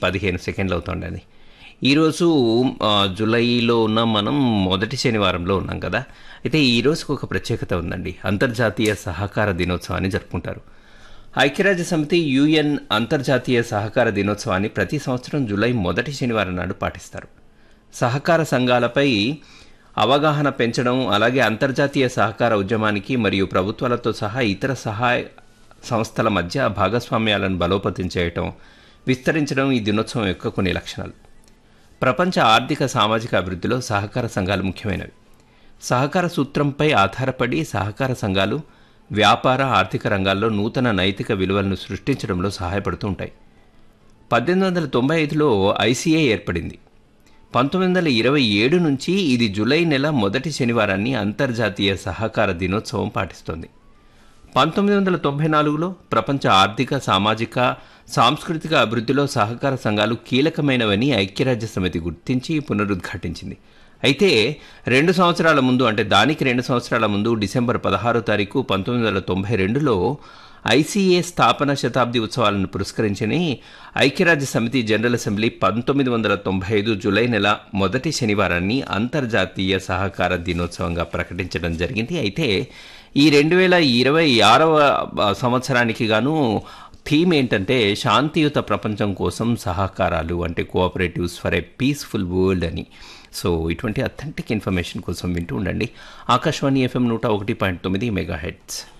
పదిహేను సెకండ్లు అవుతుండని ఈరోజు ఆ, జూలైలో ఉన్న మనం మొదటి శనివారంలో ఉన్నాం కదా అయితే ఈ రోజుకు ఒక ప్రత్యేకత ఉందండి అంతర్జాతీయ సహకార దినోత్సవాన్ని జరుపుకుంటారు ఐక్యరాజ్య సమితి యుఎన్ అంతర్జాతీయ సహకార దినోత్సవాన్ని ప్రతి సంవత్సరం జూలై మొదటి శనివారం నాడు పాటిస్తారు సహకార సంఘాలపై అవగాహన పెంచడం అలాగే అంతర్జాతీయ సహకార ఉద్యమానికి మరియు ప్రభుత్వాలతో సహా ఇతర సహాయ సంస్థల మధ్య భాగస్వామ్యాలను బలోపేతం చేయటం విస్తరించడం ఈ దినోత్సవం యొక్క కొన్ని లక్షణాలు ప్రపంచ ఆర్థిక సామాజిక అభివృద్ధిలో సహకార సంఘాలు ముఖ్యమైనవి సహకార సూత్రంపై ఆధారపడి సహకార సంఘాలు వ్యాపార ఆర్థిక రంగాల్లో నూతన నైతిక విలువలను సృష్టించడంలో సహాయపడుతూ ఉంటాయి పద్దెనిమిది వందల తొంభై ఐదులో ఐసీఏ ఏర్పడింది పంతొమ్మిది వందల ఇరవై ఏడు నుంచి ఇది జూలై నెల మొదటి శనివారాన్ని అంతర్జాతీయ సహకార దినోత్సవం పాటిస్తోంది పంతొమ్మిది వందల తొంభై నాలుగులో ప్రపంచ ఆర్థిక సామాజిక సాంస్కృతిక అభివృద్ధిలో సహకార సంఘాలు కీలకమైనవని ఐక్యరాజ్య సమితి గుర్తించి పునరుద్ఘాటించింది అయితే రెండు సంవత్సరాల ముందు అంటే దానికి రెండు సంవత్సరాల ముందు డిసెంబర్ పదహారో తారీఖు పంతొమ్మిది వందల తొంభై రెండులో ఐసీఏ స్థాపన శతాబ్ది ఉత్సవాలను పురస్కరించని ఐక్యరాజ్య సమితి జనరల్ అసెంబ్లీ పంతొమ్మిది వందల తొంభై ఐదు జూలై నెల మొదటి శనివారాన్ని అంతర్జాతీయ సహకార దినోత్సవంగా ప్రకటించడం జరిగింది అయితే ఈ రెండు వేల ఇరవై ఆరవ సంవత్సరానికి గాను థీమ్ ఏంటంటే శాంతియుత ప్రపంచం కోసం సహకారాలు అంటే cooperatives for a peaceful world అని సో ఇటువంటి అథెంటిక్ ఇన్ఫర్మేషన్ కోసం వింటూ ఉండండి ఆకాశవాణి ఎఫ్ఎం నూట ఒకటి పాయింట్ తొమ్మిది మెగా హెడ్స్